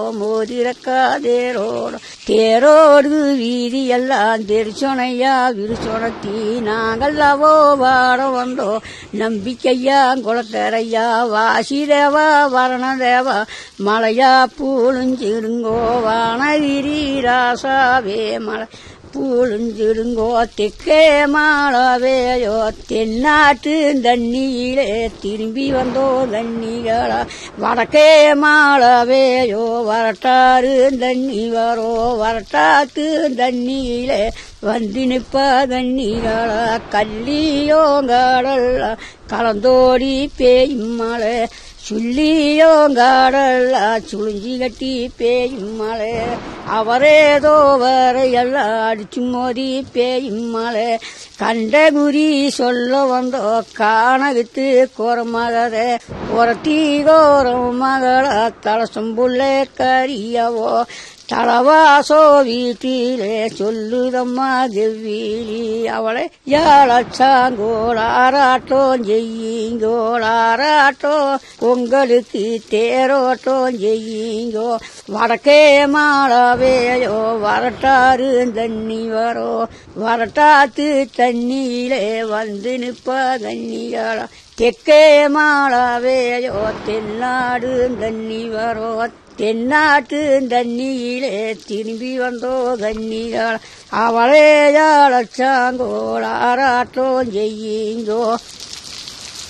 மோதிரக்கா தேரோடு தேரோடு வீதி எல்லாம் தெரிச்சோனையா விரிச்சோனத்தி நாங்கள்லாவோ வாட வந்தோம் நம்பிக்கையா குளத்தரையா வாசி தேவா வரண தேவா மலையா பூழுஞ்சிருங்கோ வானகிரி ராசாவே மலை பூழுஞ்சிருங்கோ தெக்கே மாளவேயோ தென்னாட்டு தண்ணியிலே திரும்பி வந்தோ தண்ணிகளா வடக்கே மாளவேயோ வரட்டாறு தண்ணி வரோ வரட்டாத்து தண்ணியிலே வந்து நிப்ப தண்ணிகளா கல்லியோங்காடல்ல கலந்தோடி பேயும் மலை சுள்ளியோங்காடல்ல சுழிஞ்சி கட்டி பேயும் மலை அவரேதோ வரையெல்லாம் அடிச்சு மோதி பேயும் மலை கண்ட குறி சொல்ல வந்தோ காணகித்து கோரமகத ஒரத்தி கோரம் மகள தலசம்புள்ள கரியவோ தலவாசோ வீட்டிலே சொல்லுதம்மா செவ்விலி அவளை யாழச்சாங்கோளாராட்டம் செய்யுங்கோளாராட்டம் உங்களுக்கு தேரோட்டம் செய்யுங்கோ வடக்கே மாளவேயோ வரட்டாறு தண்ணி வரோ வரட்டாத்து தண்ணியிலே வந்து நிப்ப தண்ணிகளா தெற்கே மாளவேயோ தென்னாடு தண்ணி வரோ தென்னாட்டு தண்ணியிலே திரும்பி வந்தோ தண்ணிகள் அவளே யாழச்சாங்கோளாராட்டம் செய்யுங்கோ